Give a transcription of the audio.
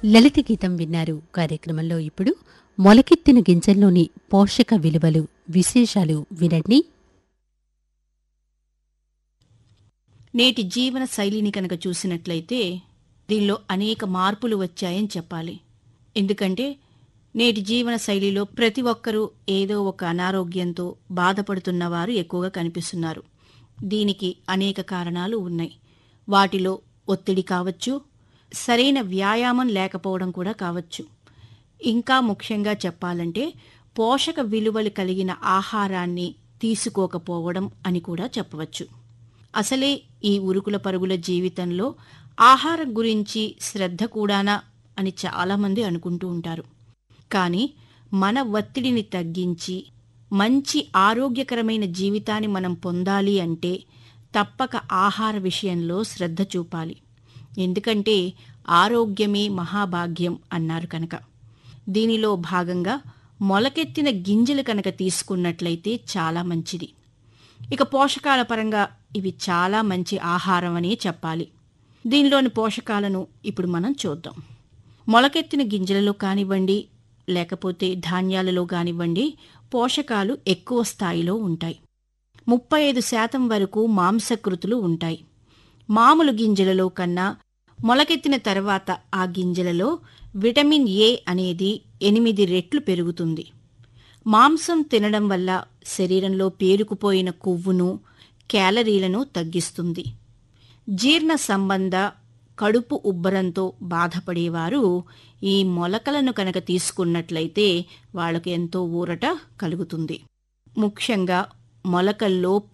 లలిత గీతం విన్నారు కార్యక్రమంలో ఇప్పుడు మొలకెత్తిన గింజల్లోని పోషక విలువలు విశేషాలు వినండి నేటి జీవన శైలిని కనుక చూసినట్లయితే దీనిలో అనేక మార్పులు వచ్చాయని చెప్పాలి ఎందుకంటే నేటి జీవన శైలిలో ప్రతి ఒక్కరూ ఏదో ఒక అనారోగ్యంతో బాధపడుతున్న వారు ఎక్కువగా కనిపిస్తున్నారు దీనికి అనేక కారణాలు ఉన్నాయి వాటిలో ఒత్తిడి కావచ్చు సరైన వ్యాయామం లేకపోవడం కూడా కావచ్చు ఇంకా ముఖ్యంగా చెప్పాలంటే పోషక విలువలు కలిగిన ఆహారాన్ని తీసుకోకపోవడం అని కూడా చెప్పవచ్చు అసలే ఈ ఉరుకుల పరుగుల జీవితంలో ఆహారం గురించి శ్రద్ధ కూడానా అని చాలామంది అనుకుంటూ ఉంటారు కానీ మన ఒత్తిడిని తగ్గించి మంచి ఆరోగ్యకరమైన జీవితాన్ని మనం పొందాలి అంటే తప్పక ఆహార విషయంలో శ్రద్ధ చూపాలి ఎందుకంటే ఆరోగ్యమే మహాభాగ్యం అన్నారు కనుక దీనిలో భాగంగా మొలకెత్తిన గింజలు కనుక తీసుకున్నట్లయితే చాలా మంచిది ఇక పోషకాల పరంగా ఇవి చాలా మంచి ఆహారం అని చెప్పాలి దీనిలోని పోషకాలను ఇప్పుడు మనం చూద్దాం మొలకెత్తిన గింజలలో కానివ్వండి లేకపోతే ధాన్యాలలో కానివ్వండి పోషకాలు ఎక్కువ స్థాయిలో ఉంటాయి ముప్పై ఐదు శాతం వరకు మాంసకృతులు ఉంటాయి మామూలు గింజలలో కన్నా మొలకెత్తిన తర్వాత ఆ గింజలలో విటమిన్ ఏ అనేది ఎనిమిది రెట్లు పెరుగుతుంది మాంసం తినడం వల్ల శరీరంలో పేరుకుపోయిన కొవ్వును క్యాలరీలను తగ్గిస్తుంది జీర్ణ సంబంధ కడుపు ఉబ్బరంతో బాధపడేవారు ఈ మొలకలను కనుక తీసుకున్నట్లయితే వాళ్ళకు ఎంతో ఊరట కలుగుతుంది ముఖ్యంగా మొలకల్లో